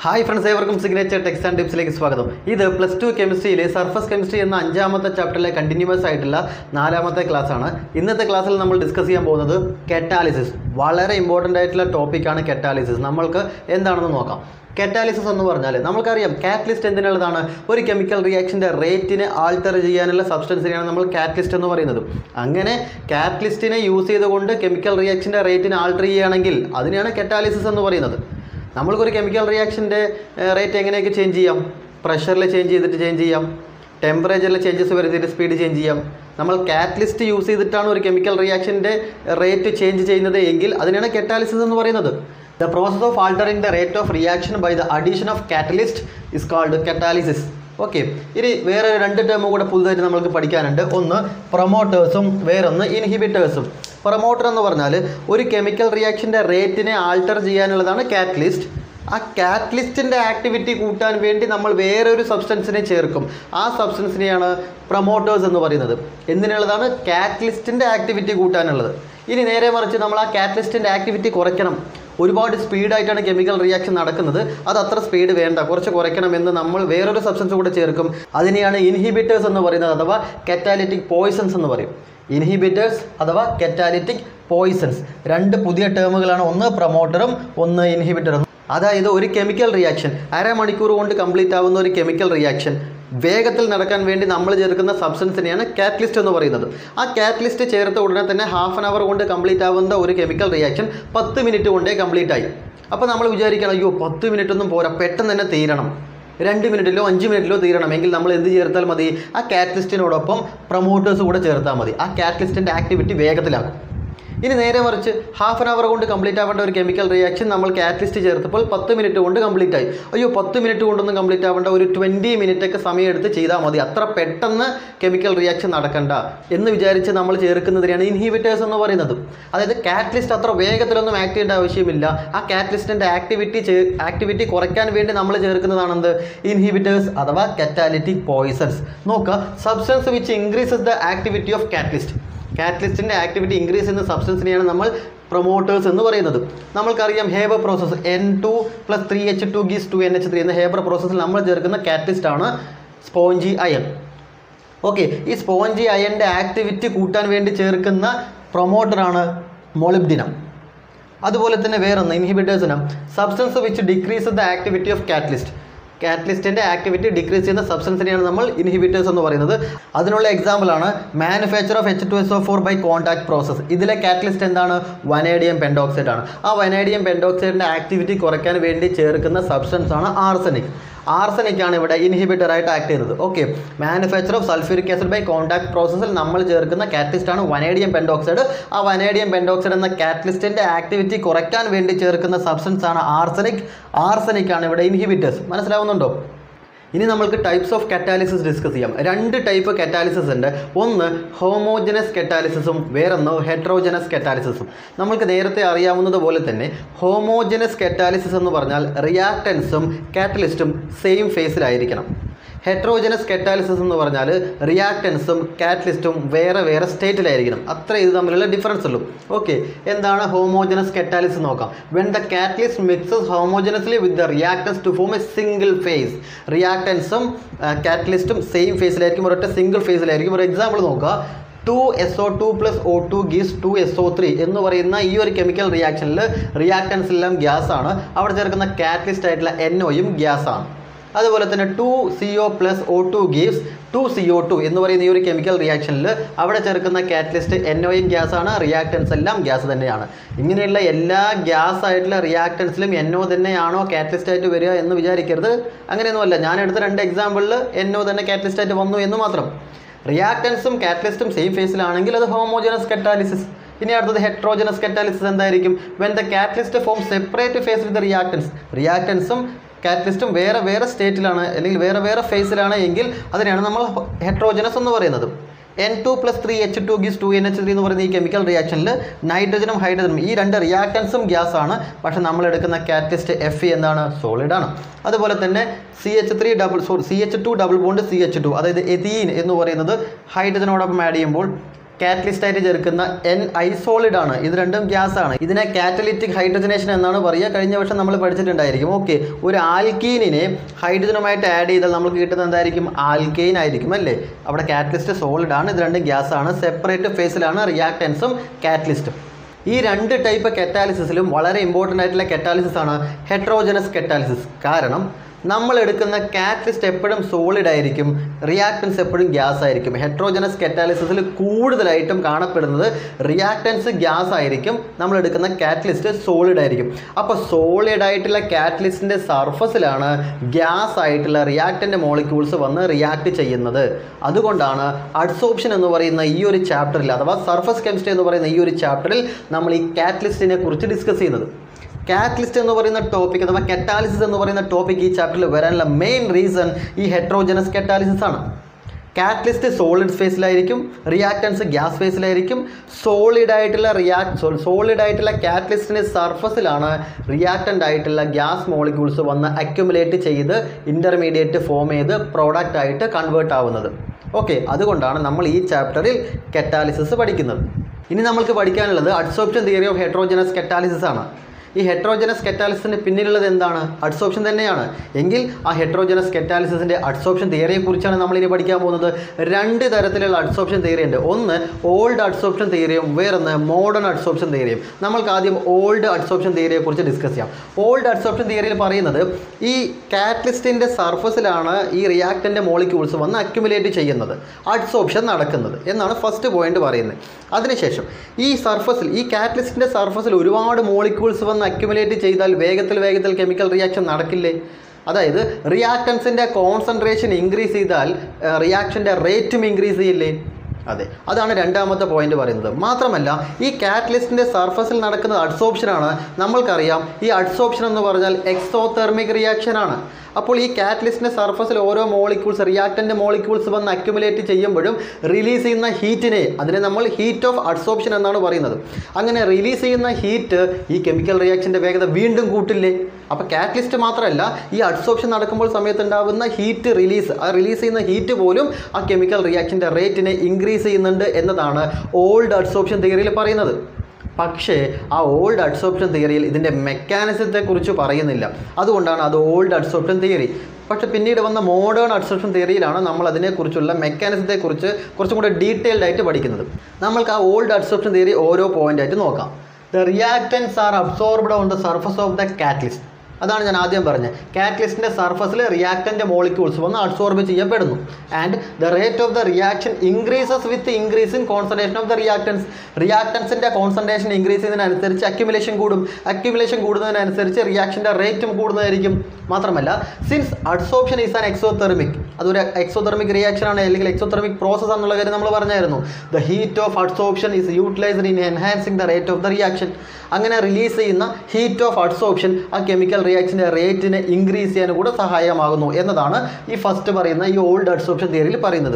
hi friends ഏവർക്കും signature text and ടിപ്സിലേക്ക് സ്വാഗതം ഇത് പ്ലസ് ടു കെമിസ്ട്രിയിലെ സർഫസ് കെമിസ്ട്രി എന്ന അഞ്ചാമത്തെ ചാപ്റ്ററിലെ കണ്ടിന്യൂസ് ആയിട്ടുള്ള നാലാമത്തെ ക്ലാസ് ആണ് ഇന്നത്തെ ക്ലാസ്സിൽ നമ്മൾ ഡിസ്കസ് ചെയ്യാൻ പോകുന്നത് കെറ്റാലിസിസ് വളരെ ഇമ്പോർട്ടൻ്റ് ആയിട്ടുള്ള ടോപ്പിക്കാണ് കെറ്റാലിസിസ് നമ്മൾക്ക് എന്താണെന്ന് നോക്കാം കെറ്റാലിസിസ് എന്ന് പറഞ്ഞാൽ നമുക്കറിയാം കാറ്റലിസ്റ്റ് എന്തിനുള്ളതാണ് ഒരു കെമിക്കൽ റിയാക്ഷൻ്റെ റേറ്റിനെ ആൾട്ടർ ചെയ്യാനുള്ള സബ്സ്റ്റൻസിനെയാണ് നമ്മൾ കാറ്റലിസ്റ്റ് എന്ന് പറയുന്നത് അങ്ങനെ കാറ്റലിസ്റ്റിനെ യൂസ് ചെയ്തുകൊണ്ട് കെമിക്കൽ റിയാക്ഷൻ്റെ റേറ്റിനെ ആൾട്ടർ ചെയ്യുകയാണെങ്കിൽ അതിനെയാണ് കെറ്റാലിസിസ് എന്ന് പറയുന്നത് നമ്മൾക്കൊരു കെമിക്കൽ റിയാക്ഷൻ്റെ റേറ്റ് എങ്ങനെയൊക്കെ ചേഞ്ച് ചെയ്യാം പ്രഷറിൽ ചേഞ്ച് ചെയ്തിട്ട് ചേഞ്ച് ചെയ്യാം ടെമ്പറേച്ചറിൽ ചേഞ്ചസ് വരുത്തിയിട്ട് സ്പീഡ് ചേഞ്ച് ചെയ്യാം നമ്മൾ കാറ്റലിസ്റ്റ് യൂസ് ചെയ്തിട്ടാണ് ഒരു കെമിക്കൽ റിയാക്ഷൻ്റെ റേറ്റ് ചേഞ്ച് ചെയ്യുന്നത് എങ്കിൽ അതിനാണ് കെറ്റാലിസിസ് എന്ന് പറയുന്നത് the process of altering the rate of reaction by the addition of catalyst is called catalysis okay ഇനി വേറെ രണ്ട് ടേമും കൂടെ പുതുതായിട്ട് നമ്മൾക്ക് പഠിക്കാനുണ്ട് ഒന്ന് പ്രൊമോട്ടേഴ്സും വേറൊന്ന് ഇൻഹിബിറ്റേഴ്സും പ്രൊമോട്ടർ എന്ന് പറഞ്ഞാൽ ഒരു കെമിക്കൽ റിയാക്ഷൻ്റെ റേറ്റിനെ ആൾട്ടർ ചെയ്യാനുള്ളതാണ് കാറ്റലിസ്റ്റ് ആ കാറ്റലിസ്റ്റിൻ്റെ ആക്ടിവിറ്റി കൂട്ടാൻ വേണ്ടി നമ്മൾ വേറൊരു സബ്സ്റ്റൻസിനെ ചേർക്കും ആ സബ്സ്റ്റൻസിനെയാണ് പ്രൊമോട്ടേഴ്സ് എന്ന് പറയുന്നത് എന്തിനുള്ളതാണ് കാറ്റലിസ്റ്റിൻ്റെ ആക്ടിവിറ്റി കൂട്ടാനുള്ളത് ഇനി നേരെ മറിച്ച് നമ്മൾ ആ കാറ്റലിസ്റ്റിൻ്റെ ആക്ടിവിറ്റി കുറയ്ക്കണം ഒരുപാട് സ്പീഡായിട്ടാണ് കെമിക്കൽ റിയാക്ഷൻ നടക്കുന്നത് അത് അത്ര സ്പീഡ് വേണ്ട കുറച്ച് കുറയ്ക്കണമെന്ന് നമ്മൾ വേറൊരു സബ്സ്റ്റൻസ് കൂടെ ചേർക്കും അതിനെയാണ് ഇൻഹിബിറ്റേഴ്സ് എന്ന് പറയുന്നത് അഥവാ കറ്റാലിറ്റിക് പോയിസൺസ് എന്ന് പറയും ഇൻഹിബിറ്റേഴ്സ് അഥവാ കറ്റാലിറ്റിക് പോയിസൺസ് രണ്ട് പുതിയ ടേമുകളാണ് ഒന്ന് പ്രൊമോട്ടറും ഒന്ന് ഇൻഹിബിറ്ററും അതായത് ഒരു കെമിക്കൽ റിയാക്ഷൻ അരമണിക്കൂർ കൊണ്ട് കംപ്ലീറ്റ് ആവുന്ന ഒരു കെമിക്കൽ റിയാക്ഷൻ വേഗത്തിൽ നടക്കാൻ വേണ്ടി നമ്മൾ ചേർക്കുന്ന സബ്സ്റ്റൻസിനെയാണ് കാറ്റലിസ്റ്റ് എന്ന് പറയുന്നത് ആ കാറ്റലിസ്റ്റ് ചേർത്ത ഉടനെ തന്നെ ഹാഫ് ആൻ അവർ കൊണ്ട് കംപ്ലീറ്റ് ആവുന്ന ഒരു കെമിക്കൽ റിയാക്ഷൻ പത്ത് മിനിറ്റ് കൊണ്ടേ കംപ്ലീറ്റ് ആയി അപ്പോൾ നമ്മൾ വിചാരിക്കണം അയ്യോ പത്ത് മിനിറ്റ് ഒന്നും പോരാ പെട്ടെന്ന് തന്നെ തീരണം രണ്ട് മിനിറ്റിലോ അഞ്ച് മിനിറ്റിലോ തീരണമെങ്കിൽ നമ്മൾ എന്ത് ചേർത്താൽ മതി ആ കാറ്റലിസ്റ്റിനോടൊപ്പം പ്രൊമോട്ടേഴ്സ് കൂടെ ചേർത്താൽ മതി ആ കാറ്റലിസ്റ്റിൻ്റെ ആക്ടിവിറ്റി വേഗത്തിലാക്കും ഇനി നേരെ മറിച്ച് ഹാഫ് ആൻ അവർ കൊണ്ട് കംപ്ലീറ്റ് ആവേണ്ട ഒരു കെമിക്കൽ റിയാക്ഷൻ നമ്മൾ കാറ്റലിസ്റ്റ് ചേർത്തപ്പോൾ പത്ത് മിനിറ്റ് കൊണ്ട് കംപ്ലീറ്റ് ആയി അയ്യോ പത്ത് മിനിറ്റ് കൊണ്ടൊന്നും കംപ്ലീറ്റ് ആവേണ്ട ഒരു ട്വൻറ്റി മിനിറ്റ് ഒക്കെ സമയം എടുത്ത് ചെയ്താൽ മതി അത്ര പെട്ടെന്ന് കെമിക്കൽ റിയാക്ഷൻ നടക്കണ്ട എന്ന് വിചാരിച്ച് നമ്മൾ ചേർക്കുന്നതിനെയാണ് ഇൻഹിബിറ്റേഴ്സ് എന്ന് പറയുന്നത് അതായത് കാറ്റലിസ്റ്റ് അത്ര വേഗത്തിലൊന്നും ആക്ട് ചെയ്യേണ്ട ആവശ്യമില്ല ആ കാറ്റലിസ്റ്റിൻ്റെ ആക്ടിവിറ്റി ആക്ടിവിറ്റി കുറയ്ക്കാൻ വേണ്ടി നമ്മൾ ചേർക്കുന്നതാണെന്ത് ഇൻഹിബിറ്റേഴ്സ് അഥവാ കറ്റാലിറ്റിക് പോയിസൺസ് നോക്കുക substance which increases the activity of catalyst കാറ്റലിസ്റ്റിൻ്റെ ആക്ടിവിറ്റി ഇൻക്രീസ് ചെയ്യുന്ന സബ്സ്റ്റൻസിനെയാണ് നമ്മൾ പ്രൊമോട്ടേഴ്സ് എന്ന് പറയുന്നത് നമ്മൾക്കറിയാം Haber process N two plus three H two gives two N H three എന്ന ഹേബർ പ്രോസസ്സിൽ നമ്മൾ ചേർക്കുന്ന കാറ്റലിസ്റ്റ് ആണ് സ്പോഞ്ചി അയൺ ഓക്കെ ഈ സ്പോഞ്ചി അയൻ്റെ ആക്ടിവിറ്റി കൂട്ടാൻ വേണ്ടി ചേർക്കുന്ന പ്രൊമോട്ടറാണ് മൊളിബ്ഡിനം അതുപോലെ തന്നെ വേറൊന്ന് ഇൻഹിബിറ്റേഴ്സിന് substance which decrease the activity of catalyst കാറ്റലിസ്റ്റിൻ്റെ ആക്ടിവിറ്റി ഡിക്രീസ് ചെയ്യുന്ന സബ്സ്റ്റൻസിനെയാണ് നമ്മൾ ഇൻഹിബിറ്റേഴ്സ് എന്ന് പറയുന്നത് അതിനുള്ള എക്സാമ്പിളാണ് manufacture of H two S O four by contact process ഇതിലെ കാറ്റലിസ്റ്റ് എന്താണ് വനേഡിയം പെൻഡോക്സൈഡ് ആണ് ആ വനേഡിയം പെൻഡോക്സൈഡിൻ്റെ ആക്ടിവിറ്റി കുറയ്ക്കാൻ വേണ്ടി ചേർക്കുന്ന സബ്സ്റ്റൻസ് ആണ് ആർസനിക് ആർസനിക് ആണ് ഇവിടെ ഇൻഹിബിറ്റർ ആയിട്ട് ആക്ട് ചെയ്യുന്നത് okay manufacture of sulphuric acid by contact പ്രോസസ്സിൽ നമ്മൾ ചേർക്കുന്ന കാറ്റലിസ്റ്റ് ആണ് വനേഡിയം പെൻഡോക്സൈഡ് ആ വനേഡിയം പെൻഡോക്സൈഡ് എന്ന കാറ്റലിസ്റ്റിൻ്റെ ആക്ടിവിറ്റി കുറയ്ക്കാൻ വേണ്ടി ചേർക്കുന്ന സബ്സ്റ്റൻസ് ആണ് ആർസനിക് ആർസനിക് ആണ് ഇവിടെ ഇൻഹിബിറ്റേഴ്സ് മനസ്സിലാവുന്നുണ്ടോ ഇനി നമ്മൾക്ക് ടൈപ്സ് ഓഫ് കറ്റാലിസിസ് ഡിസ്കസ് ചെയ്യാം രണ്ട് ടൈപ്പ് കറ്റാലിസിസ് ഉണ്ട് ഒന്ന് ഹോമോജനസ് കറ്റാലിസിസും വേറൊന്ന് ഹെട്രോജനസ് കറ്റാലിസിസും നമ്മൾക്ക് നേരത്തെ അറിയാവുന്നത് പോലെ തന്നെ ഹോമോജനസ് കറ്റാലിസിസ് എന്ന് പറഞ്ഞാൽ റിയാക്ടൻസും കാറ്റലിസ്റ്റും സെയിം ഫേസിലായിരിക്കണം ഹെട്രോജനസ് കറ്റാലിസിസ് എന്ന് പറഞ്ഞാൽ റിയാക്ടൻസും കാറ്റലിസ്റ്റും വേറെ വേറെ സ്റ്റേറ്റിലായിരിക്കണം അത്ര ഇത് തമ്മിലുള്ള ഡിഫറൻസ് ഉള്ളൂ ഓക്കെ എന്താണ് ഹോമോജനസ് കറ്റാലിസിസ് നോക്കാം when the catalyst mixes homogeneously with the reactants to form a single phase റിയാക്ടൻസും കാറ്റലിസ്റ്റും സെയിം ഫേസിലായിരിക്കും ഒരൊറ്റ സിംഗിൾ ഫേസിലായിരിക്കും ഒരു എക്സാമ്പിൾ നോക്കുക two S O two plus O two gives two S O three എന്ന് പറയുന്ന ഈ ഒരു കെമിക്കൽ റിയാക്ഷനിൽ റിയാക്ടൻസ് എല്ലാം ഗ്യാസ് ആണ് അവിടെ ചേർക്കുന്ന കാറ്റലിസ്റ്റ് ആയിട്ടുള്ള എൻ ഒയും ഗ്യാസ് ആണ് അതുപോലെ തന്നെ two C O plus O two gives two C O two എന്ന് പറയുന്ന ഈ ഒരു കെമിക്കൽ റിയാക്ഷനിൽ അവിടെ ചേർക്കുന്ന കാറ്റലിസ്റ്റ് എൻ ഒയും ഗ്യാസ് ആണ് റിയാക്ടൻസ് എല്ലാം ഗ്യാസ് തന്നെയാണ് ഇങ്ങനെയുള്ള എല്ലാ ഗ്യാസ് ആയിട്ടുള്ള റിയാക്ടൻസിലും എൻ ഒ തന്നെയാണോ കാറ്റലിസ്റ്റ് ആയിട്ട് വരിക എന്ന് വിചാരിക്കരുത് അങ്ങനെയൊന്നുമല്ല ഞാൻ എടുത്ത രണ്ട് എക്സാമ്പിളിൽ എൻ ഒ തന്നെ കാറ്റലിസ്റ്റ് ആയിട്ട് വന്നു എന്ന് മാത്രം റിയാക്ടൻസും കാറ്റലിസ്റ്റും സെയിം ഫേസിലാണെങ്കിൽ അത് ഹോമോജനസ് കറ്റാലിസിസ് ഇനി അടുത്തത് ഹെട്രോജനസ് കറ്റാലിസിസ് എന്തായിരിക്കും when the catalyst form separate phase with reactants റിയാക്ടൻസും കാറ്റലിസ്റ്റും വേറെ വേറെ സ്റ്റേറ്റിലാണ് അല്ലെങ്കിൽ വേറെ വേറെ ഫേസിലാണ് എങ്കിൽ അതിനെയാണ് നമ്മൾ ഹെട്രോജനസ് എന്ന് പറയുന്നത് N two plus three H two gives two N H three എന്ന് പറയുന്ന ഈ കെമിക്കൽ റിയാക്ഷനിൽ നൈട്രജനും ഹൈഡ്രജനും ഈ രണ്ട് റിയാക്ടൻസും ഗ്യാസ് ആണ് പക്ഷെ നമ്മൾ എടുക്കുന്ന കാറ്റലിസ്റ്റ് എഫ് ഇ എന്താണ് സോളിഡ് ആണ് അതുപോലെ തന്നെ C H three double sorry C H two double bond C H two അതായത് എതീൻ എന്ന് പറയുന്നത് ഹൈഡ്രജനോടൊപ്പം ആഡ് ചെയ്യുമ്പോൾ കാറ്റലിസ്റ്റ് ആയിട്ട് ചേർക്കുന്ന എൻ ഐസോളിഡ് ആണ് ഇത് രണ്ടും ഗ്യാസ് ആണ് ഇതിനെ കാറ്റലിറ്റിക് ഹൈഡ്രജനേഷൻ എന്നാണ് പറയുക കഴിഞ്ഞ വർഷം നമ്മൾ പഠിച്ചിട്ടുണ്ടായിരിക്കും ഓക്കെ ഒരു ആൽക്കീനിനെ ഹൈഡ്രജനുമായിട്ട് ആഡ് ചെയ്താൽ നമുക്ക് കിട്ടുന്നത് എന്തായിരിക്കും ആൽക്കെയിൻ ആയിരിക്കും അല്ലേ അവിടെ കാറ്റലിസ്റ്റ് സോളിഡ് ആണ് ഇത് രണ്ടും ഗ്യാസ് ആണ് സെപ്പറേറ്റ് ഫേസിലാണ് റിയാക്ടൻസും കാറ്റലിസ്റ്റും ഈ രണ്ട് ടൈപ്പ് കെറ്റാലിസിസിലും വളരെ ഇമ്പോർട്ടൻ്റ് ആയിട്ടുള്ള കെറ്റാലിസിസ് ആണ് ഹെട്രോജനസ് കെറ്റാലിസിസ് കാരണം നമ്മൾ എടുക്കുന്ന കാറ്റലിസ്റ്റ് എപ്പോഴും സോളിഡ് ആയിരിക്കും റിയാക്ടൻസ് എപ്പോഴും ഗ്യാസ് ആയിരിക്കും ഹെട്രോജനസ് കെറ്റാലിസിസിൽ കൂടുതലായിട്ടും കാണപ്പെടുന്നത് റിയാക്ടൻസ് ഗ്യാസ് ആയിരിക്കും നമ്മൾ എടുക്കുന്ന കാറ്റലിസ്റ്റ് സോളിഡ് ആയിരിക്കും അപ്പോൾ സോളിഡ് ആയിട്ടുള്ള കാറ്റലിസ്റ്റിൻ്റെ സർഫസിലാണ് ഗ്യാസ് ആയിട്ടുള്ള റിയാക്ടൻ്റെ മോളിക്യൂൾസ് വന്ന് റിയാക്ട് ചെയ്യുന്നത് അതുകൊണ്ടാണ് അഡ്സോപ്ഷൻ എന്ന് പറയുന്ന ഈ ഒരു ചാപ്റ്ററിൽ അഥവാ സർഫസ് കെമിസ്ട്രി എന്ന് പറയുന്ന ഈ ഒരു ചാപ്റ്ററിൽ നമ്മൾ ഈ കാറ്റലിസ്റ്റിനെ കുറിച്ച് ഡിസ്കസ് ചെയ്യുന്നത് കാറ്റലിസ്റ്റ് എന്ന് പറയുന്ന ടോപ്പിക് അഥവാ കെറ്റാലിസിസ് എന്ന് പറയുന്ന ടോപ്പിക് ഈ ചാപ്റ്ററിൽ വരാനുള്ള മെയിൻ റീസൺ ഈ ഹെട്രോജനസ് കെറ്റാലിസിസ് ആണ് കാറ്റലിസ്റ്റ് സോളിഡ് ഫേസിലായിരിക്കും റിയാക്ടൻസ് ഗ്യാസ് ഫേസിലായിരിക്കും സോളിഡ് ആയിട്ടുള്ള റിയാക്ട് സോളിഡ് ആയിട്ടുള്ള കാറ്റലിസ്റ്റിൻ്റെ സർഫസിലാണ് റിയാക്ടൻ്റ് ആയിട്ടുള്ള ഗ്യാസ് മോളിക്യൂൾസ് വന്ന് അക്യുമുലേറ്റ് ചെയ്ത് ഇൻ്റർമീഡിയറ്റ് ഫോം ചെയ്ത് പ്രോഡക്റ്റ് ആയിട്ട് കൺവേർട്ട് ആവുന്നത് ഓക്കെ അതുകൊണ്ടാണ് നമ്മൾ ഈ ചാപ്റ്ററിൽ കെറ്റാലിസിസ് പഠിക്കുന്നത് ഇനി നമ്മൾക്ക് പഠിക്കാനുള്ളത് adsorption theory of heterogeneous catalysis ആണ് ഈ ഹെട്രോജനസ് കെറ്റാലിസിന് പിന്നിലുള്ളത് എന്താണ് അഡ്സോപ്ഷൻ തന്നെയാണ് എങ്കിൽ ആ ഹെട്രോജനസ് കെറ്റാലിസിൻ്റെ അഡ്സോപ്ഷൻ തിയറിയെക്കുറിച്ചാണ് നമ്മൾ ഇനി പഠിക്കാൻ പോകുന്നത് രണ്ട് തരത്തിലുള്ള അഡ്സോപ്ഷൻ തിയറി ഉണ്ട് ഒന്ന് ഓൾഡ് അഡ്സോപ്ഷൻ തിയറിയും വേറൊന്ന് മോഡേൺ അഡ്സോപ്ഷൻ തിയറിയും നമ്മൾക്ക് ആദ്യം ഓൾഡ് അഡ്സോപ്ഷൻ തിയറിയെക്കുറിച്ച് ഡിസ്കസ് ചെയ്യാം ഓൾഡ് അഡ്സോപ്ഷൻ തിയറിയിൽ പറയുന്നത് ഈ കാറ്റലിസ്റ്റിൻ്റെ സർഫസിലാണ് ഈ റിയാക്ടൻ്റെ മോളിക്യൂൾസ് വന്ന് അക്യുമുലേറ്റ് ചെയ്യുന്നത് അഡ്സോപ്ഷൻ നടക്കുന്നത് എന്നാണ് ഫസ്റ്റ് പോയിന്റ് പറയുന്നത് അതിനുശേഷം ഈ സർഫസിൽ ഈ കാറ്റലിസ്റ്റിൻ്റെ സർഫസിൽ ഒരുപാട് മോളിക്യൂൾസ് വന്ന് അക്യുമുലേറ്റ് ചെയ്താൽ വേഗത്തിൽ വേഗത്തിൽ കെമിക്കൽ റിയാക്ഷൻ നടക്കില്ലേ അതായത് റിയാക്ടൻസിൻ്റെ കോൺസെൻട്രേഷൻ ഇൻക്രീസ് ചെയ്താൽ റിയാക്ഷൻ്റെ റേറ്റും ഇൻക്രീസ് ചെയ്യില്ലേ അതെ അതാണ് രണ്ടാമത്തെ പോയിന്റ് പറയുന്നത് മാത്രമല്ല ഈ കാറ്റലിസ്റ്റിൻ്റെ സർഫസിൽ നടക്കുന്ന അഡ്സോപ്ഷനാണ് നമ്മൾക്കറിയാം ഈ അഡ്സോപ്ഷൻ എന്ന് പറഞ്ഞാൽ എക്സോതെർമിക് റിയാക്ഷൻ ആണ് അപ്പോൾ ഈ കാറ്റലിസ്റ്റിൻ്റെ സർഫസിൽ ഓരോ മോളിക്യൂൾസ് റിയാക്ടൻ്റെ മോളിക്യൂൾസ് വന്ന് അക്യുമുലേറ്റ് ചെയ്യുമ്പോഴും റിലീസ് ചെയ്യുന്ന ഹീറ്റിനെ അതിനെ നമ്മൾ ഹീറ്റ് ഓഫ് അഡ്സോപ്ഷൻ എന്നാണ് പറയുന്നത് അങ്ങനെ റിലീസ് ചെയ്യുന്ന ഹീറ്റ് ഈ കെമിക്കൽ റിയാക്ഷൻ്റെ വേഗത വീണ്ടും കൂട്ടില്ലേ അപ്പോൾ കാറ്റലിസ്റ്റ് മാത്രമല്ല ഈ അഡ്സോപ്ഷൻ നടക്കുമ്പോൾ സമയത്തുണ്ടാകുന്ന ഹീറ്റ് റിലീസ് ആ റിലീസ് ചെയ്യുന്ന ഹീറ്റ് പോലും ആ കെമിക്കൽ റിയാക്ഷൻ്റെ റേറ്റിനെ ഇൻക്രീസ് ചെയ്യുന്നുണ്ട് എന്നതാണ് ഓൾഡ് അഡ്സോപ്ഷൻ തിയറിയിൽ പറയുന്നത് പക്ഷേ ആ ഓൾഡ് അഡ്സോപ്ഷൻ തിയറിയിൽ ഇതിൻ്റെ മെക്കാനിസത്തെക്കുറിച്ച് പറയുന്നില്ല അതുകൊണ്ടാണ് അത് ഓൾഡ് അഡ്സോപ്ഷൻ തിയറി പക്ഷേ പിന്നീട് വന്ന മോഡേൺ അഡ്സോപ്ഷൻ തിയറിയിലാണ് നമ്മൾ അതിനെക്കുറിച്ചുള്ള മെക്കാനിസത്തെക്കുറിച്ച് കുറച്ചും കൂടെ ഡീറ്റെയിൽഡ് ആയിട്ട് പഠിക്കുന്നത് നമ്മൾക്ക് ആ ഓൾഡ് അഡ്സോപ്ഷൻ തിയറി ഓരോ പോയിന്റ് ആയിട്ട് നോക്കാം the reactants are absorbed on the surface of the catalyst അതാണ് ഞാൻ ആദ്യം പറഞ്ഞത് കാറ്റലിസ്റ്റിൻ്റെ സർഫസിൽ റിയാക്ടൻ്റെ മോളിക്യൂൾസ് വന്ന് അബ്സോർബ് ചെയ്യപ്പെടുന്നു and the rate of the reaction increases with increase in concentration of the reactants റിയാക്ടൻസിൻ്റെ കോൺസെൻട്രേഷൻ ഇൻക്രീസ് ചെയ്യുന്നതിനനുസരിച്ച് അക്യുമുലേഷൻ കൂടും അക്യുമുലേഷൻ കൂടുന്നതിനനുസരിച്ച് റിയാക്ഷൻ്റെ റേറ്റും കൂടുന്നതായിരിക്കും മാത്രമല്ല since adsorption is an exothermic അതൊരു എക്സോതെർമിക് റിയാക്ഷൻ ആണ് അല്ലെങ്കിൽ എക്സോതെർമിക് പ്രോസസ് എന്നുള്ള കാര്യം നമ്മൾ പറഞ്ഞായിരുന്നു the heat of adsorption is utilized in enhancing the rate of the reaction അങ്ങനെ റിലീസ് ചെയ്യുന്ന ഹീറ്റ് ഓഫ് അഡ്സോപ്ഷൻ ആ കെമിക്കൽ റിയാക്ഷൻ്റെ റേറ്റിനെ ഇൻക്രീസ് ചെയ്യാൻ കൂടെ സഹായമാകുന്നു എന്നതാണ് ഈ ഫസ്റ്റ് പറയുന്ന ഈ ഓൾഡ് അഡ്സോപ്ഷൻ തിയറിയിൽ പറയുന്നത്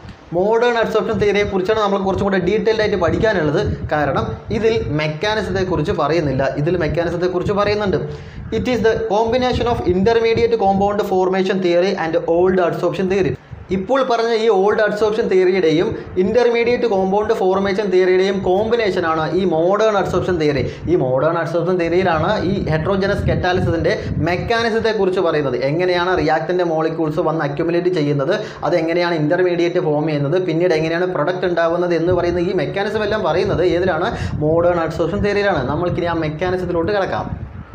മോഡേൺ അഡ്സോപ്ഷൻ തിയറിയെ കുറിച്ചാണ് നമ്മൾ കുറച്ചും കൂടെ ഡീറ്റെയിൽഡ് ആയിട്ട് പഠിക്കാനുള്ളത് കാരണം ഇതിൽ മെക്കാനിസത്തെ കുറിച്ച് പറയുന്നില്ല ഇതിൽ മെക്കാനിസത്തെ കുറിച്ച് പറയുന്നുണ്ട് it is the combination of intermediate compound formation theory and old adsorption theory ഇപ്പോൾ പറഞ്ഞ ഈ ഓൾഡ് അഡ്സോപ്ഷൻ തിയറിയുടെയും ഇന്റർമീഡിയറ്റ് കോമ്പൗണ്ട് ഫോർമേഷൻ തിയറിയുടെയും കോമ്പിനേഷനാണ് ഈ മോഡേൺ അഡ്സോപ്ഷൻ തിയറി ഈ മോഡേൺ അഡ്സോപ്ഷൻ തിയറിയിലാണ് ഈ ഹെട്രോജനസ് കെറ്റാലിസിന്റെ മെക്കാനിസത്തെ കുറിച്ച് പറയുന്നത് എങ്ങനെയാണ് റിയാക്ടന്റെ മോളിക്യൂൾസ് വന്ന് അക്യുമുലേറ്റ് ചെയ്യുന്നത് അത് എങ്ങനെയാണ് ഇന്റർമീഡിയറ്റ് ഫോം ചെയ്യുന്നത് പിന്നീട് എങ്ങനെയാണ് പ്രൊഡക്റ്റ് ഉണ്ടാകുന്നത് എന്ന് പറയുന്ന ഈ മെക്കാനിസം എല്ലാം പറയുന്നത് ഏതിലാണ് മോഡേൺ അഡ്സോപ്ഷൻ തിയറിയിലാണ് നമ്മൾക്കിനി ആ മെക്കാനിസത്തിലോട്ട് കിടക്കാം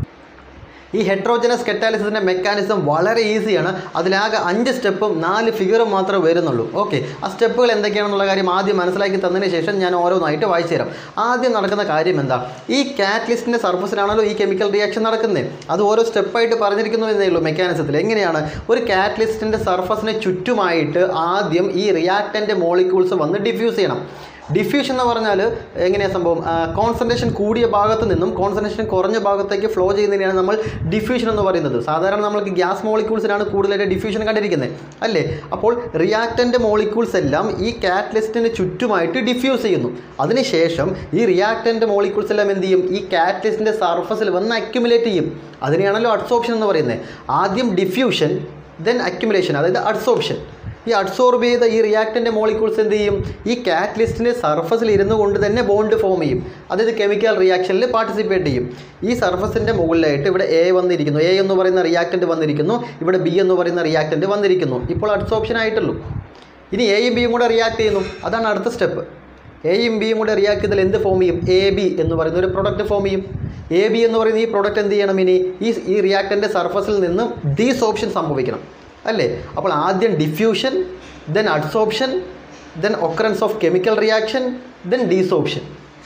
ഈ ഹെട്രോജനസ് കെറ്റാലിസിൻ്റെ മെക്കാനിസം വളരെ ഈസിയാണ് അതിലാകെ അഞ്ച് സ്റ്റെപ്പും നാല് ഫിഗറും മാത്രമേ വരുന്നുള്ളൂ ഓക്കെ ആ സ്റ്റെപ്പുകൾ എന്തൊക്കെയാണെന്നുള്ള കാര്യം ആദ്യം മനസ്സിലാക്കി തന്നതിന് ശേഷം ഞാൻ ഓരോന്നായിട്ട് വായിച്ചു തരാം ആദ്യം നടക്കുന്ന കാര്യം എന്താ ഈ കാറ്റലിസ്റ്റിൻ്റെ സർഫസിലാണല്ലോ ഈ കെമിക്കൽ റിയാക്ഷൻ നടക്കുന്നത് അത് ഓരോ സ്റ്റെപ്പായിട്ട് പറഞ്ഞിരിക്കുന്നു എന്നേ ഉള്ളൂ മെക്കാനിസത്തിൽ എങ്ങനെയാണ് ഒരു കാറ്റലിസ്റ്റിൻ്റെ സർഫസിന് ചുറ്റുമായിട്ട് ആദ്യം ഈ റിയാക്ടൻ്റെ മോളിക്യൂൾസ് വന്ന് ഡിഫ്യൂസ് ചെയ്യണം ഡിഫ്യൂഷൻ എന്ന് പറഞ്ഞാൽ എങ്ങനെയാണ് സംഭവം കോൺസെൻട്രേഷൻ കൂടിയ ഭാഗത്ത് നിന്നും കോൺസെൻട്രേഷൻ കുറഞ്ഞ ഭാഗത്തേക്ക് ഫ്ലോ ചെയ്യുന്നതിനാണ് നമ്മൾ ഡിഫ്യൂഷൻ എന്ന് പറയുന്നത് സാധാരണ നമ്മൾക്ക് ഗ്യാസ് മോളിക്യൂൾസിനാണ് കൂടുതലായിട്ട് ഡിഫ്യൂഷൻ കണ്ടിരിക്കുന്നത് അല്ലേ അപ്പോൾ റിയാക്ടൻ്റെ മോളിക്യൂൾസ് എല്ലാം ഈ കാറ്റലിസ്റ്റിന് ചുറ്റുമായിട്ട് ഡിഫ്യൂസ് ചെയ്യുന്നു അതിനുശേഷം ഈ റിയാക്ടൻ്റെ മോളിക്യൂൾസ് എല്ലാം എന്ത് ചെയ്യും ഈ കാറ്റലിസ്റ്റിൻ്റെ സർഫസിൽ വന്ന് അക്യുമുലേറ്റ് ചെയ്യും അതിനെയാണല്ലോ അഡ്സോപ്ഷൻ എന്ന് പറയുന്നത് ആദ്യം ഡിഫ്യൂഷൻ ദെൻ അക്യുമുലേഷൻ അതായത് അഡ്സോപ്ഷൻ ഈ അഡ്സോർബ് ചെയ്ത ഈ റിയാക്ടൻ്റെ മോളിക്യൂൾസ് എന്ത് ചെയ്യും ഈ കാറ്റലിസ്റ്റിൻ്റെ സർഫസിൽ ഇരുന്നു കൊണ്ട് തന്നെ ബോണ്ട് ഫോം ചെയ്യും അതായത് കെമിക്കൽ റിയാക്ഷനിൽ പാർട്ടിസിപ്പേറ്റ് ചെയ്യും ഈ സർഫസിൻ്റെ മുകളിലായിട്ട് ഇവിടെ എ വന്നിരിക്കുന്നു എ എന്ന് പറയുന്ന റിയാക്ടൻ്റ് വന്നിരിക്കുന്നു ഇവിടെ ബി എന്ന് പറയുന്ന റിയാക്ടൻ്റ് വന്നിരിക്കുന്നു ഇപ്പോൾ അഡ്സോപ്ഷൻ ആയിട്ടുള്ളൂ ഇനി എയും ബിയും കൂടെ റിയാക്ട് ചെയ്യുന്നു അതാണ് അടുത്ത സ്റ്റെപ്പ് എയും ബിയും കൂടെ റിയാക്ട് ചെയ്താൽ എന്ത് ഫോം ചെയ്യും എ ബി എന്ന് പറയുന്ന ഒരു പ്രൊഡക്റ്റ് ഫോം ചെയ്യും എ ബി എന്ന് പറയുന്ന ഈ പ്രൊഡക്റ്റ് എന്ത് ചെയ്യണം ഇനി ഈ ഈ റിയാക്ടൻ്റെ സർഫസിൽ നിന്നും ഡീസോപ്ഷൻ സംഭവിക്കണം അല്ലേ അപ്പോൾ ആദ്യം diffusion then adsorption then occurrence of chemical reaction then desorption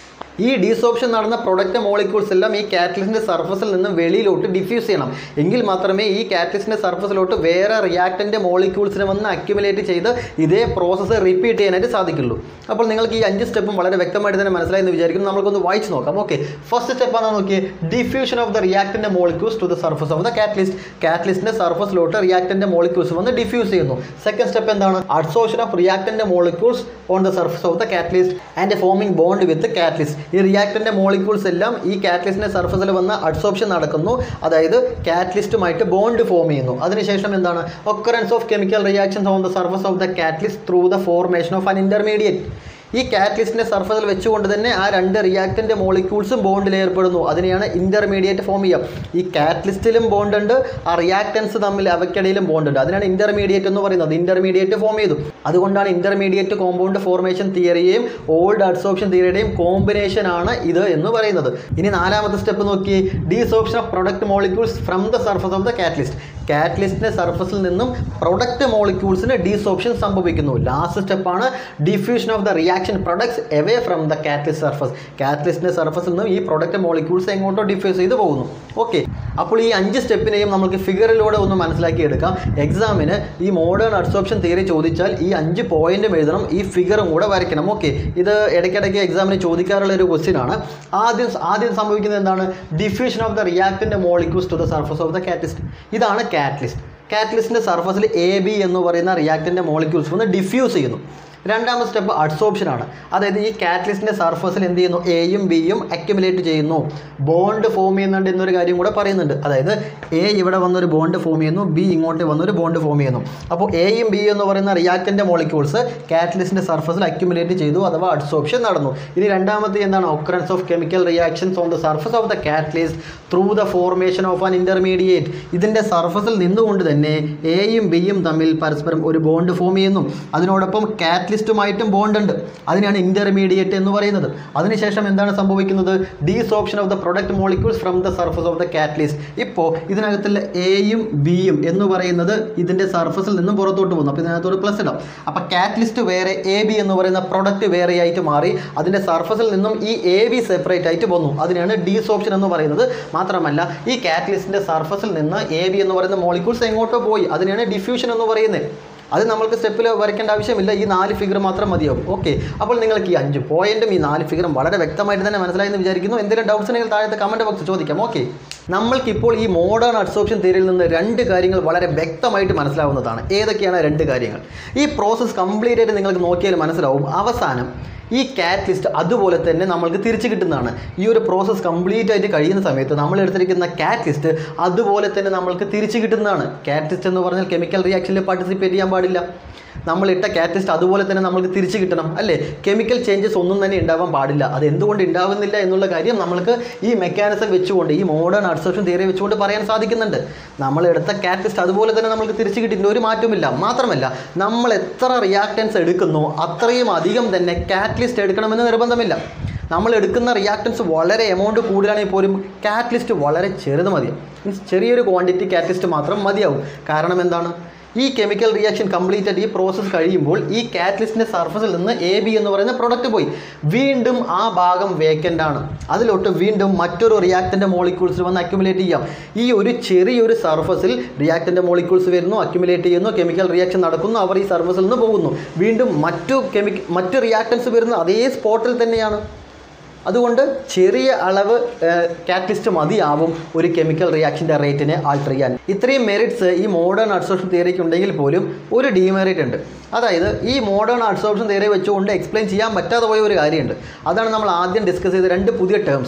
ഈ ഡീസോപ്ഷൻ നടന്ന പ്രൊഡക്റ്റ് മോളിക്യൂൾസ് എല്ലാം ഈ കാറ്റലിസ്റ്റിൻ്റെ സർഫസിൽ നിന്ന് വെളിയിലോട്ട് ഡിഫ്യൂസ് ചെയ്യണം എങ്കിൽ മാത്രമേ ഈ കാറ്റലിസ്റ്റിൻ്റെ സർഫസിലോട്ട് വേറെ റിയാക്ടൻ്റെ മോളിക്യൂൾസിനെ വന്ന് അക്യുമുലേറ്റ് ചെയ്ത് ഇതേ പ്രോസസ്സ് റിപ്പീറ്റ് ചെയ്യാനായിട്ട് സാധിക്കുള്ളൂ അപ്പോൾ നിങ്ങൾക്ക് ഈ അഞ്ച് സ്റ്റെപ്പും വളരെ വ്യക്തമായിട്ട് തന്നെ മനസ്സിലായി എന്ന് വിചാരിക്കുന്നു നമുക്കൊന്ന് വായിച്ച് നോക്കാം ഓക്കെ ഫസ്റ്റ് സ്റ്റെപ്പ് ആണെന്ന് നോക്കിയേ ഡിഫ്യൂഷൻ ഓഫ് ദ റിയാക്ടൻ്റെ molecules to the surface of the catalyst കാറ്റലിസ്റ്റിൻ്റെ സർഫസിലോട്ട് റിയാക്ടൻ്റെ മോളിക്യൂൾസ് വന്ന് ഡിഫ്യൂസ് ചെയ്യുന്നു സെക്കൻഡ് സ്റ്റെപ്പ് എന്താണ് അഡ്സോഷൻ ഓഫ് റിയാക്ടൻ്റെ molecules on the surface of the catalyst and forming bond with catalyst ഈ റിയാക്ടൻ്റെ മോളിക്യൂൾസ് എല്ലാം ഈ കാറ്റലിസ്റ്റിൻ്റെ സർഫസിൽ വന്ന് അഡ്സോപ്ഷൻ നടക്കുന്നു അതായത് കാറ്റലിസ്റ്റുമായിട്ട് ബോണ്ട് ഫോം ചെയ്യുന്നു അതിനുശേഷം എന്താണ് occurrence of chemical reactions on the surface of the catalyst through the formation of an intermediate ഈ കാറ്റലിസ്റ്റിൻ്റെ സർഫസിൽ വെച്ചുകൊണ്ട് തന്നെ ആ രണ്ട് റിയാക്ടൻ്റെ മോളിക്യൂൾസും ബോണ്ടിൽ ഏർപ്പെടുന്നു അതിനെയാണ് ഇൻ്റർമീഡിയറ്റ് ഫോം ചെയ്യുക ഈ കാറ്റലിസ്റ്റിലും ബോണ്ട് ഉണ്ട് ആ റിയാക്ടൻസ് തമ്മിൽ അവയ്ക്കിടയിലും ബോണ്ട് ഉണ്ട് അതിനാണ് ഇൻ്റർമീഡിയറ്റ് എന്ന് പറയുന്നത് ഇൻ്റർമീഡിയറ്റ് ഫോം ചെയ്തു അതുകൊണ്ടാണ് ഇൻ്റർമീഡിയറ്റ് കോമ്പൗണ്ട് ഫോർമേഷൻ തിയറിയെയും ഓൾഡ് അഡ്സോപ്ഷൻ തിയറിയുടെയും കോമ്പിനേഷൻ ആണ് ഇത് എന്ന് പറയുന്നത് ഇനി നാലാമത്തെ സ്റ്റെപ്പ് നോക്കി desorption of product molecules from the surface of the catalyst കാറ്റലിസ്റ്റിൻ്റെ സർഫസിൽ നിന്നും പ്രൊഡക്റ്റ് മോളിക്യൂൾസിന് ഡീസോപ്ഷൻ സംഭവിക്കുന്നു ലാസ്റ്റ് സ്റ്റെപ്പാണ് diffusion of the reaction products away from the catalyst surface കാറ്റലിസ്റ്റിൻ്റെ സർഫസിൽ നിന്നും ഈ പ്രൊഡക്റ്റ് മോളിക്യൂൾസ് എങ്ങോട്ടോ ഡിഫ്യൂസ് ചെയ്ത് പോകുന്നു ഓക്കെ അപ്പോൾ ഈ അഞ്ച് സ്റ്റെപ്പിനെയും നമുക്ക് ഫിഗറിലൂടെ ഒന്ന് മനസ്സിലാക്കി എടുക്കാം എക്സാമിന് ഈ മോഡേൺ അഡ്സോപ്ഷൻ തിയറി ചോദിച്ചാൽ ഈ അഞ്ച് പോയിന്റും എഴുതണം ഈ ഫിഗറും കൂടെ വരയ്ക്കണം ഓക്കെ ഇത് ഇടയ്ക്കിടയ്ക്ക് എക്സാമിന് ചോദിക്കാറുള്ള ഒരു ക്വസ്റ്റ്യൻ ആണ് ആദ്യം ആദ്യം സംഭവിക്കുന്നത് എന്താണ് ഡിഫ്യൂഷൻ ഓഫ് ദ റിയാക്ടിൻ്റെ molecules to the surface of the catalyst ഇതാണ് കാറ്റലിസ്റ്റ് കാറ്റലിസ്റ്റിൻ്റെ സർഫസിൽ എ ബി എന്ന് പറയുന്ന റിയാക്ടിൻ്റെ മോളിക്യൂൾസ് വന്ന് ഡിഫ്യൂസ് ചെയ്യുന്നു രണ്ടാമത്തെ സ്റ്റെപ്പ് അഡ്സോപ്ഷൻ ആണ് അതായത് ഈ കാറ്റലിസ്റ്റിൻ്റെ സർഫസിൽ എന്ത് ചെയ്യുന്നു എയും ബിയും അക്യുമുലേറ്റ് ചെയ്യുന്നു ബോണ്ട് ഫോം ചെയ്യുന്നുണ്ട് എന്നൊരു കാര്യം കൂടെ പറയുന്നുണ്ട് അതായത് എ ഇവിടെ വന്നൊരു ബോണ്ട് ഫോം ചെയ്യുന്നു ബി ഇങ്ങോട്ട് വന്നൊരു ബോണ്ട് ഫോം ചെയ്യുന്നു അപ്പോൾ എയും ബി എന്ന് പറയുന്ന റിയാക്റ്റൻ്റെ മോളിക്യൂൾസ് കാറ്റലിസ്റ്റിൻ്റെ സർഫസിൽ അക്യുമുലേറ്റ് ചെയ്തു അഥവാ അഡ്സോപ്ഷൻ നടന്നു ഇനി രണ്ടാമത്തെ എന്താണ് occurrence of chemical reactions on the surface of the catalyst through the formation of an intermediate ഇതിൻ്റെ സർഫസിൽ നിന്നുകൊണ്ട് തന്നെ എയും ബിയും തമ്മിൽ പരസ്പരം ഒരു ബോണ്ട് ഫോം ചെയ്യുന്നു അതിനോടൊപ്പം കാറ്റലിസ്റ്റുമായിട്ടും ബോണ്ട് ഉണ്ട് അതിനാണ് ഇൻ്റർമീഡിയറ്റ് എന്ന് പറയുന്നത് അതിനുശേഷം എന്താണ് സംഭവിക്കുന്നത് desorption of the product molecules from the surface of the catalyst ഇപ്പോൾ ഇതിനകത്തുള്ള എയും ബിയും എന്ന് പറയുന്നത് ഇതിൻ്റെ സർഫസിൽ നിന്നും പുറത്തോട്ട് പോകുന്നു അപ്പോൾ ഇതിനകത്തോട് പ്ലസ് ഇടാം അപ്പോൾ കാറ്റലിസ്റ്റ് വേറെ എ ബി എന്ന് പറയുന്ന പ്രൊഡക്റ്റ് വേറെ ആയിട്ട് മാറി അതിൻ്റെ സർഫസിൽ നിന്നും ഈ എ ബി സെപ്പറേറ്റ് ആയിട്ട് വന്നു അതിനാണ് ഡീസോപ്ഷൻ എന്ന് പറയുന്നത് മാത്രമല്ല ഈ കാറ്റലിസ്റ്റിൻ്റെ സർഫസിൽ നിന്ന് എ ബി എന്ന് പറയുന്ന മോളിക്യൂൾസ് എങ്ങോട്ടോ പോയി അതിനാണ് ഡിഫ്യൂഷൻ എന്ന് പറയുന്നത് അത് നമ്മൾക്ക് സ്റ്റെപ്പിൽ വരയ്ക്കേണ്ട ആവശ്യമില്ല ഈ നാല് ഫിഗർ മാത്രം മതിയാവും ഓക്കെ അപ്പോൾ നിങ്ങൾക്ക് ഈ അഞ്ച് പോയിന്റും ഈ നാല് ഫിഗറും വളരെ വ്യക്തമായിട്ട് തന്നെ മനസ്സിലായെന്ന് വിചാരിക്കുന്നു എന്തെങ്കിലും ഡൗട്ട്സ് ഉണ്ടെങ്കിൽ താഴത്തെ കമൻറ്റ് ബോക്സ് ചോദിക്കാം ഓക്കെ നമ്മൾക്കിപ്പോൾ ഈ മോഡേൺ അഡ്സോപ്ഷൻ തിയറിയിൽ നിന്ന് രണ്ട് കാര്യങ്ങൾ വളരെ വ്യക്തമായിട്ട് മനസ്സിലാവുന്നതാണ് ഏതൊക്കെയാണ് രണ്ട് കാര്യങ്ങൾ ഈ പ്രോസസ്സ് കംപ്ലീറ്റ് ആയിട്ട് നിങ്ങൾക്ക് നോക്കിയാൽ മനസ്സിലാവും അവസാനം ഈ കാറ്റലിസ്റ്റ് അതുപോലെ തന്നെ നമ്മൾക്ക് തിരിച്ചു കിട്ടുന്നതാണ് ഈ ഒരു പ്രോസസ്സ് കംപ്ലീറ്റ് ആയിട്ട് കഴിയുന്ന സമയത്ത് നമ്മൾ എടുത്തിരിക്കുന്ന കാറ്റലിസ്റ്റ് അതുപോലെ തന്നെ നമ്മൾക്ക് തിരിച്ചു കിട്ടുന്നതാണ് കാറ്റലിസ്റ്റ് എന്ന് പറഞ്ഞാൽ കെമിക്കൽ റിയാക്ഷനിൽ പാർട്ടിസിപ്പേറ്റ് ചെയ്യാൻ പാടില്ല നമ്മൾ ഇട്ട കാറ്റലിസ്റ്റ് അതുപോലെ തന്നെ നമ്മൾക്ക് തിരിച്ചു കിട്ടണം അല്ലേ കെമിക്കൽ ചേഞ്ചസ് ഒന്നും തന്നെ ഉണ്ടാവാൻ പാടില്ല അത് എന്തുകൊണ്ട് ഉണ്ടാവുന്നില്ല എന്നുള്ള കാര്യം നമ്മൾക്ക് ഈ മെക്കാനിസം വെച്ചുകൊണ്ട് ഈ മോഡേൺ അഡ്സോപ്ഷൻ തിയറി വെച്ചുകൊണ്ട് പറയാൻ സാധിക്കുന്നുണ്ട് നമ്മൾ എടുത്ത കാറ്റലിസ്റ്റ് അതുപോലെ തന്നെ നമ്മൾക്ക് തിരിച്ചു കിട്ടിയിട്ടുണ്ട് ഒരു മാറ്റമില്ല മാത്രമല്ല നമ്മൾ എത്ര റിയാക്ടൻസ് എടുക്കുന്നോ അത്രയും അധികം തന്നെ കാറ്റലിസ്റ്റ് എടുക്കണമെന്ന് നിർബന്ധമില്ല നമ്മൾ എടുക്കുന്ന റിയാക്ടൻസ് വളരെ എമൗണ്ട് കൂടുതലാണെങ്കിൽ പോലും കാറ്റലിസ്റ്റ് വളരെ ചെറുത് മതിയാവും മീൻസ് ചെറിയൊരു ക്വാണ്ടിറ്റി കാറ്റലിസ്റ്റ് മാത്രം മതിയാവും കാരണം എന്താണ് ഈ കെമിക്കൽ റിയാക്ഷൻ കംപ്ലീറ്റ് ആയിട്ട് ഈ പ്രോസസ്സ് കഴിയുമ്പോൾ ഈ കാറ്റലിസ്റ്റിൻ്റെ സർഫസിൽ നിന്ന് എ ബി എന്ന് പറയുന്ന പ്രൊഡക്റ്റ് പോയി വീണ്ടും ആ ഭാഗം വേക്കൻ്റ് ആണ് അതിലോട്ട് വീണ്ടും മറ്റൊരു റിയാക്ടൻ്റെ മോളിക്യൂൾസ് വന്ന് അക്യുമുലേറ്റ് ചെയ്യാം ഈ ഒരു ചെറിയൊരു സർഫസിൽ റിയാക്ടൻ്റെ മോളിക്യൂൾസ് വരുന്നു അക്യുമുലേറ്റ് ചെയ്യുന്നു കെമിക്കൽ റിയാക്ഷൻ നടക്കുന്നു അവർ ഈ സർഫസിൽ നിന്ന് പോകുന്നു വീണ്ടും മറ്റു കെമിക്ക മറ്റു റിയാക്ടൻസ് വരുന്ന അതേ സ്പോട്ടിൽ തന്നെയാണ് അതുകൊണ്ട് ചെറിയ അളവ് കാറ്റലിസ്റ്റ് മതിയാവും ഒരു കെമിക്കൽ റിയാക്ഷൻ്റെ റേറ്റിനെ ആൾട്ടർ ചെയ്യാൻ ഇത്രയും മെറിറ്റ്സ് ഈ മോഡേൺ അഡ്സോപ്ഷൻ തിയറിക്ക് ഉണ്ടെങ്കിൽ പോലും ഒരു ഡീമെറിറ്റ് ഉണ്ട് അതായത് ഈ മോഡേൺ അഡ്സോപ്ഷൻ തിയറി വെച്ചുകൊണ്ട് എക്സ്പ്ലെയിൻ ചെയ്യാൻ പറ്റാതെ പോയ ഒരു കാര്യമുണ്ട് അതാണ് നമ്മൾ ആദ്യം ഡിസ്കസ് ചെയ്ത രണ്ട് പുതിയ ടേംസ്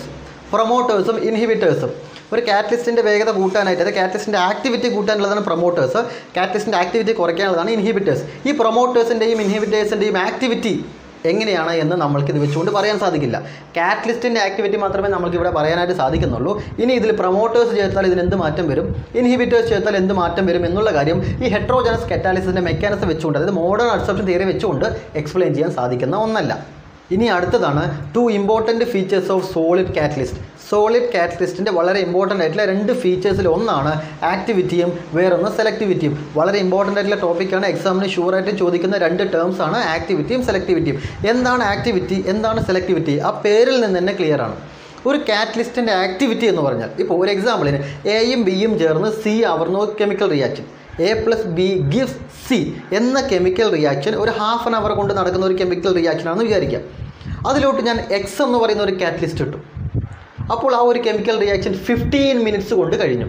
പ്രൊമോട്ടേഴ്സും ഇൻഹിബിറ്റേഴ്സും ഒരു കാറ്റലിസ്റ്റിൻ്റെ വേഗത കൂട്ടാനായിട്ട് അതായത് കാറ്റലിസ്റ്റിൻ്റെ ആക്ടിവിറ്റി കൂട്ടാനുള്ളതാണ് പ്രൊമോട്ടേഴ്സ് കാറ്റലിസ്റ്റിൻ്റെ ആക്ടിവിറ്റി കുറയ്ക്കാനുള്ളതാണ് ഇൻഹിബിറ്റേഴ്സ് ഈ പ്രൊമോട്ടേഴ്സിൻ്റെയും ഇൻഹിബിറ്റേഴ്സിൻ്റെയും ആക്ടിവിറ്റി എങ്ങനെയാണ് എന്ന് നമ്മൾക്ക് ഇത് വെച്ചുകൊണ്ട് പറയാൻ സാധിക്കില്ല കാറ്റലിസ്റ്റിൻ്റെ ആക്ടിവിറ്റി മാത്രമേ നമുക്ക് ഇവിടെ പറയാനായിട്ട് സാധിക്കുന്നുള്ളൂ ഇനി ഇതിൽ പ്രൊമോട്ടേഴ്സ് ചേർത്താൽ ഇതിന് എന്ത് മാറ്റം വരും ഇൻഹിബിറ്റേഴ്സ് ചേർത്താൽ എന്ത് മാറ്റം വരും എന്നുള്ള കാര്യം ഈ ഹെട്രോജനസ് കറ്റാലിസിൻ്റെ മെക്കാനിസം വെച്ചുകൊണ്ട് അതായത് മോഡേൺ അഡ്സപ്ഷൻ തിയറി വെച്ചുകൊണ്ട് എക്സ്പ്ലെയിൻ ചെയ്യാൻ സാധിക്കുന്ന ഒന്നല്ല ഇനി അടുത്തതാണ് two important features of solid catalyst solid കാറ്റലിസ്റ്റിൻ്റെ വളരെ ഇമ്പോർട്ടൻ്റ് ആയിട്ടുള്ള രണ്ട് ഫീച്ചേഴ്സിൽ ഒന്നാണ് ആക്ടിവിറ്റിയും വേറൊന്ന് സെലക്ടിവിറ്റിയും വളരെ ഇമ്പോർട്ടൻ്റ് ആയിട്ടുള്ള ടോപ്പിക്കാണ് എക്സാമിന് ഷുവറായിട്ട് ചോദിക്കുന്ന രണ്ട് ടേംസ് ആണ് ആക്ടിവിറ്റിയും സെലക്ടിവിറ്റിയും എന്താണ് ആക്ടിവിറ്റി എന്താണ് സെലക്ടിവിറ്റി ആ പേരിൽ നിന്ന് തന്നെ ക്ലിയർ ആണ് ഒരു കാറ്റലിസ്റ്റിൻ്റെ ആക്ടിവിറ്റി എന്ന് പറഞ്ഞാൽ ഇപ്പോൾ ഒരു എക്സാമ്പിളിന് എയും ബിയും ചേർന്ന് സി ആവുന്ന chemical reaction A plus B gives C എന്ന കെമിക്കൽ റിയാക്ഷൻ ഒരു ഹാഫ് ആൻ അവർ കൊണ്ട് നടക്കുന്ന ഒരു കെമിക്കൽ റിയാക്ഷൻ ആണെന്ന് വിചാരിക്കാം അതിലോട്ട് ഞാൻ എക്സ് എന്ന് പറയുന്ന ഒരു കാറ്റലിസ്റ്റ് ഇട്ടു അപ്പോൾ ആ ഒരു കെമിക്കൽ റിയാക്ഷൻ ഫിഫ്റ്റീൻ മിനിറ്റ്സ് കൊണ്ട് കഴിഞ്ഞു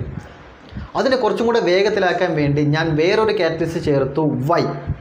അതിനെ കുറച്ചും കൂടെ വേഗത്തിലാക്കാൻ വേണ്ടി ഞാൻ വേറൊരു കാറ്റലിസ്റ്റ് ചേർത്തു വൈ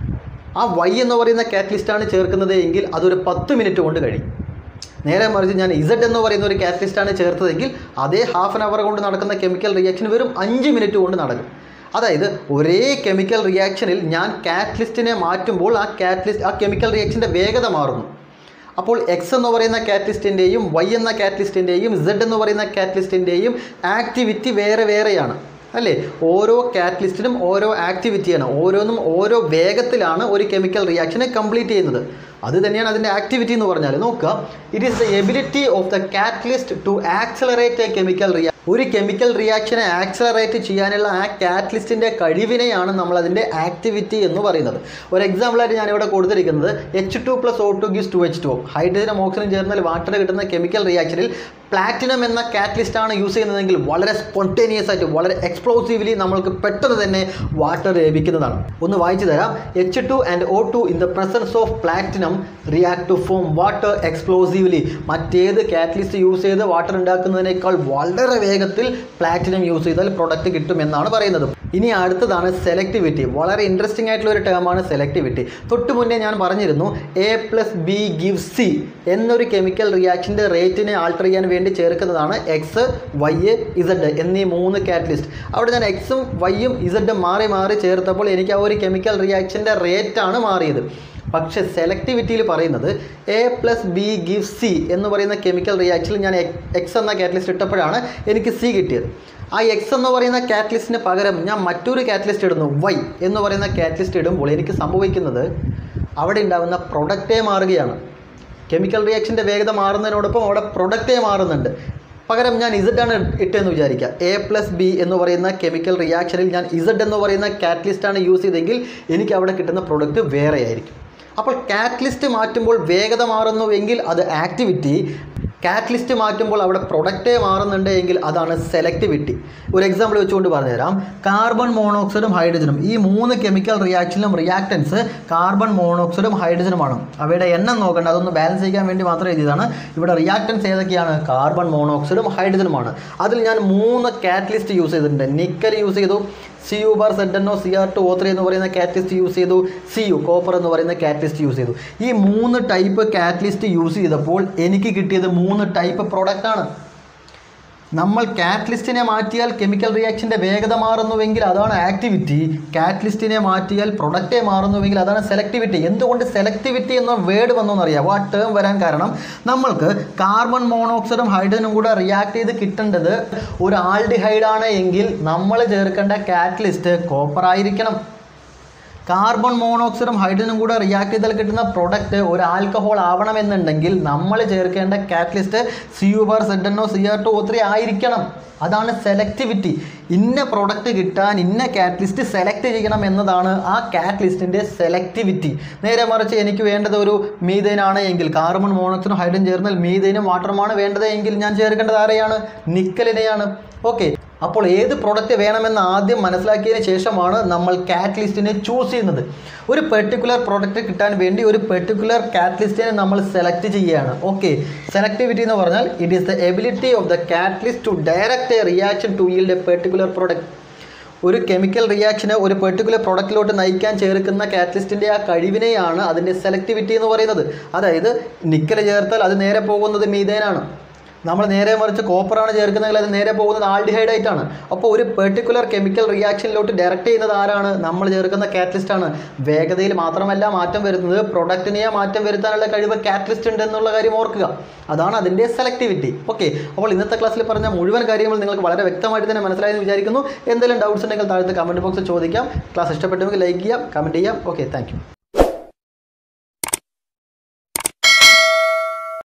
ആ വൈ എന്ന് പറയുന്ന കാറ്റലിസ്റ്റാണ് ചേർക്കുന്നത് എങ്കിൽ അതൊരു പത്ത് മിനിറ്റ് കൊണ്ട് കഴിയും നേരെ മറിച്ച് ഞാൻ ഇസഡ് എന്ന് പറയുന്ന ഒരു കാറ്റലിസ്റ്റാണ് ചേർത്തതെങ്കിൽ അതേ ഹാഫ് ആൻ അവർ കൊണ്ട് നടക്കുന്ന കെമിക്കൽ റിയാക്ഷൻ വെറും അഞ്ച് മിനിറ്റ് കൊണ്ട് നടക്കും അതായത് ഒരേ കെമിക്കൽ റിയാക്ഷനിൽ ഞാൻ കാറ്റലിസ്റ്റിനെ മാറ്റുമ്പോൾ ആ കാറ്റലിസ്റ്റ് ആ കെമിക്കൽ റിയാക്ഷൻ്റെ വേഗത മാറുന്നു അപ്പോൾ എക്സ് എന്ന് പറയുന്ന കാറ്റലിസ്റ്റിൻ്റെയും വൈ എന്ന കാറ്റലിസ്റ്റിൻ്റെയും സെഡ് എന്ന് പറയുന്ന കാറ്റലിസ്റ്റിൻ്റെയും ആക്ടിവിറ്റി വേറെ വേറെയാണ് അല്ലേ ഓരോ കാറ്റലിസ്റ്റിനും ഓരോ ആക്ടിവിറ്റിയാണ് ഓരോന്നും ഓരോ വേഗത്തിലാണ് ഒരു കെമിക്കൽ റിയാക്ഷനെ കംപ്ലീറ്റ് ചെയ്യുന്നത് അത് തന്നെയാണ് അതിൻ്റെ ആക്ടിവിറ്റി എന്ന് പറഞ്ഞാൽ നോക്കുക it is the ability of the catalyst to accelerate a chemical റിയാ ഒരു കെമിക്കൽ റിയാക്ഷനെ ആക്സലറേറ്റ് ചെയ്യാനുള്ള ആ കാറ്റലിസ്റ്റിൻ്റെ കഴിവിനെയാണ് നമ്മൾ അതിൻ്റെ ആക്ടിവിറ്റി എന്ന് പറയുന്നത് ഒരു എക്സാമ്പിളായിട്ട് ഞാനിവിടെ കൊടുത്തിരിക്കുന്നത് H two plus O two gives two H two ഹൈഡ്രജനും ഓക്സിജനും ചേർന്നാൽ വാട്ടർ കിട്ടുന്ന കെമിക്കൽ റിയാക്ഷനിൽ പ്ലാറ്റിനം എന്ന കാറ്റലിസ്റ്റ് ആണ് യൂസ് ചെയ്യുന്നതെങ്കിൽ വളരെ സ്പോണ്ടേനിയസ് ആയിട്ട് വളരെ എക്സ്പ്ലോസീവ്ലി നമ്മൾക്ക് പെട്ടെന്ന് തന്നെ വാട്ടർ ലഭിക്കുന്നതാണ് ഒന്ന് വായിച്ചു തരാം H two and O two in the presence of platinum react to form water explosively മറ്റേത് കാറ്റലിസ്റ്റ് യൂസ് ചെയ്ത് വാട്ടർ ഉണ്ടാക്കുന്നതിനേക്കാൾ വളരെ വേഗത്തിൽ പ്ലാറ്റിനം യൂസ് ചെയ്താൽ പ്രൊഡക്റ്റ് കിട്ടുമെന്നാണ് പറയുന്നത് ഇനി അടുത്തതാണ് സെലക്ടിവിറ്റി വളരെ ഇൻട്രസ്റ്റിംഗ് ആയിട്ടുള്ള ഒരു ടേമാണ് സെലക്ടിവിറ്റി തൊട്ട് മുന്നേ ഞാൻ പറഞ്ഞിരുന്നു A plus B give C എന്നൊരു കെമിക്കൽ റിയാക്ഷൻ്റെ റേറ്റിനെ ആൾട്ടർ ചെയ്യാൻ വേണ്ടി ചേർക്കുന്നതാണ് എക്സ് വൈ ഇസഡ് എന്നീ മൂന്ന് കാറ്റലിസ്റ്റ് അവിടെ ഞാൻ എക്സും വൈയും ഇസഡും മാറി മാറി ചേർത്തപ്പോൾ എനിക്ക് ആ ഒരു കെമിക്കൽ റിയാക്ഷൻ്റെ റേറ്റാണ് മാറിയത് പക്ഷേ സെലക്ടിവിറ്റിയിൽ പറയുന്നത് A plus B give C എന്ന് പറയുന്ന കെമിക്കൽ റിയാക്ഷനിൽ ഞാൻ എക്സ് എന്ന കാറ്റലിസ്റ്റ് ഇട്ടപ്പോഴാണ് എനിക്ക് സി കിട്ടിയത് ആ എക്സ് എന്ന് പറയുന്ന കാറ്റലിസ്റ്റിന് പകരം ഞാൻ മറ്റൊരു കാറ്റലിസ്റ്റ് ഇടുന്നു വൈ എന്ന് പറയുന്ന കാറ്റലിസ്റ്റ് ഇടുമ്പോൾ എനിക്ക് സംഭവിക്കുന്നത് അവിടെ ഉണ്ടാകുന്ന പ്രൊഡക്റ്റേ മാറുകയാണ് കെമിക്കൽ റിയാക്ഷൻ്റെ വേഗത മാറുന്നതിനോടൊപ്പം അവിടെ പ്രൊഡക്റ്റേ മാറുന്നുണ്ട് പകരം ഞാൻ ഇസഡ് ആണ് ഇട്ടെന്ന് വിചാരിക്കുക എ പ്ലസ് ബി എന്ന് പറയുന്ന കെമിക്കൽ റിയാക്ഷനിൽ ഞാൻ ഇസഡ് എന്ന് പറയുന്ന കാറ്റലിസ്റ്റാണ് യൂസ് ചെയ്തെങ്കിൽ എനിക്ക് അവിടെ കിട്ടുന്ന പ്രൊഡക്റ്റ് വേറെ ആയിരിക്കും അപ്പോൾ കാറ്റലിസ്റ്റ് മാറ്റുമ്പോൾ വേഗത മാറുന്നുവെങ്കിൽ അത് ആക്ടിവിറ്റി കാറ്റലിസ്റ്റ് മാറ്റുമ്പോൾ അവിടെ പ്രൊഡക്റ്റേ മാറുന്നുണ്ട് എങ്കിൽ അതാണ് സെലക്ടിവിറ്റി ഒരു എക്സാമ്പിൾ വെച്ചുകൊണ്ട് പറഞ്ഞുതരാം കാർബൺ മോണോക്സൈഡും ഹൈഡ്രജനും ഈ മൂന്ന് കെമിക്കൽ റിയാക്ഷനിലും റിയാക്ടൻസ് കാർബൺ മോണോക്സൈഡും ഹൈഡ്രജനുമാണ് അവയുടെ എണ്ണം നോക്കേണ്ട അതൊന്ന് ബാലൻസ് ചെയ്യാൻ വേണ്ടി മാത്രം എഴുതിയതാണ് ഇവിടെ റിയാക്ടൻസ് ഏതൊക്കെയാണ് കാർബൺ മോണോക്സൈഡും ഹൈഡ്രജനുമാണ് അതിൽ ഞാൻ മൂന്ന് കാറ്റലിസ്റ്റ് യൂസ് ചെയ്തിട്ടുണ്ട് നിക്കൽ യൂസ് ചെയ്തു C U bar Z N O C R two O three എന്ന് പറയുന്ന കാറ്റലിസ്റ്റ് യൂസ് ചെയ്തു സി യു കോപ്പർ എന്ന് പറയുന്ന കാറ്റലിസ്റ്റ് യൂസ് ചെയ്തു ഈ മൂന്ന് ടൈപ്പ് കാറ്റലിസ്റ്റ് യൂസ് ചെയ്തപ്പോൾ എനിക്ക് കിട്ടിയത് മൂന്ന് ടൈപ്പ് പ്രോഡക്റ്റ് ആണ് നമ്മൾ കാറ്റലിസ്റ്റിനെ മാറ്റിയാൽ കെമിക്കൽ റിയാക്ഷൻ്റെ വേഗത മാറുന്നുവെങ്കിൽ അതാണ് ആക്ടിവിറ്റി കാറ്റലിസ്റ്റിനെ മാറ്റിയാൽ പ്രൊഡക്റ്റേ മാറുന്നുവെങ്കിൽ അതാണ് സെലക്ടിവിറ്റി എന്തുകൊണ്ട് സെലക്ടിവിറ്റി എന്ന വേർഡ് വന്നു അറിയാമോ ആ ടേം വരാൻ കാരണം നമ്മൾക്ക് കാർബൺ മോണോക്സൈഡും ഹൈഡ്രജനും കൂടെ റിയാക്ട് ചെയ്ത് കിട്ടേണ്ടത് ഒരു ആൾഡിഹൈഡാണ് എങ്കിൽ നമ്മൾ ചേർക്കേണ്ട കാറ്റലിസ്റ്റ് കോപ്പർ ആയിരിക്കണം കാർബൺ മോണോക്സൈഡും ഹൈഡ്രജനും കൂടെ റിയാക്ട് ചെയ്താൽ കിട്ടുന്ന പ്രൊഡക്റ്റ് ഒരു ആൽക്കഹോൾ ആവണമെന്നുണ്ടെങ്കിൽ നമ്മൾ ചേർക്കേണ്ട catalyst C U bar Z N O C R two O three ആയിരിക്കണം അതാണ് സെലക്ടിവിറ്റി ഇന്ന പ്രൊഡക്റ്റ് കിട്ടാൻ ഇന്ന കാറ്റലിസ്റ്റ് സെലക്ട് ചെയ്യണം എന്നതാണ് ആ കാറ്റലിസ്റ്റിൻ്റെ സെലക്ടിവിറ്റി നേരെ മറിച്ച് എനിക്ക് വേണ്ടത് ഒരു മീതേനാണ് എങ്കിൽ കാർബൺ മോണോക്സൈഡും ഹൈഡ്രജൻ ചേർന്നാൽ മീതേനും വാട്ടറുമാണ് വേണ്ടത് എങ്കിൽ ഞാൻ ചേർക്കേണ്ടത് ആരെയാണ് നിക്കലിനെയാണ് ഓക്കെ അപ്പോൾ ഏത് പ്രൊഡക്റ്റ് വേണമെന്ന് ആദ്യം മനസ്സിലാക്കിയതിന് ശേഷമാണ് നമ്മൾ കാറ്റലിസ്റ്റിനെ ചൂസ് ചെയ്യുന്നത് ഒരു പെർട്ടിക്കുലർ പ്രൊഡക്റ്റ് കിട്ടാൻ വേണ്ടി ഒരു പെർട്ടിക്കുലർ കാറ്റലിസ്റ്റിനെ നമ്മൾ സെലക്ട് ചെയ്യുകയാണ് ഓക്കെ സെലക്ടിവിറ്റി എന്ന് പറഞ്ഞാൽ it is the ability of the catalyst to direct a reaction to yield a particular product ഒരു കെമിക്കൽ റിയാക്ഷന് ഒരു പെർട്ടിക്കുലർ പ്രൊഡക്റ്റിലോട്ട് നയിക്കാൻ ചേർക്കുന്ന കാറ്റലിസ്റ്റിൻ്റെ ആ കഴിവിനെയാണ് അതിൻ്റെ സെലക്ടിവിറ്റി എന്ന് പറയുന്നത് അതായത് നിക്കൽ ചേർത്താൽ അത് നേരെ പോകുന്നത് മീതേനാണ് നമ്മൾ നേരെ മറിച്ച് കോപ്പറാണ് ചേർക്കുന്നതെങ്കിൽ അത് നേരെ പോകുന്നത് ആൾഡിഹൈഡ് ആയിട്ടാണ് അപ്പോൾ ഒരു പെർട്ടിക്കുലർ കെമിക്കൽ റിയാക്ഷനിലോട്ട് ഡയറക്റ്റ് ചെയ്യുന്നത് ആരാണ് നമ്മൾ ചേർക്കുന്ന കാറ്റലിസ്റ്റ് ആണ് വേഗതയിൽ മാത്രമല്ല മാറ്റം വരുന്നത് പ്രൊഡക്റ്റിനെ മാറ്റം വരുത്താനുള്ള കഴിവ് കാറ്റലിസ്റ്റ് ഉണ്ട് എന്നുള്ള കാര്യം ഓർക്കുക അതാണ് അതിൻ്റെ സെലക്ടിവിറ്റി ഓക്കെ അപ്പോൾ ഇന്നത്തെ ക്ലാസ്സിൽ പറഞ്ഞ മുഴുവൻ കാര്യങ്ങൾ നിങ്ങൾക്ക് വളരെ വ്യക്തമായിട്ട് തന്നെ മനസ്സിലായെന്ന് വിചാരിക്കുന്നു എന്തെങ്കിലും ഡൗട്ട്സ് ഉണ്ടെങ്കിൽ താഴത്തെ കമൻറ്റ് ബോക്സിൽ ചോദിക്കാം ക്ലാസ് ഇഷ്ടപ്പെട്ടെങ്കിൽ ലൈക്ക് ചെയ്യാം കമൻറ്റ് ചെയ്യാം ഓക്കെ താങ്ക്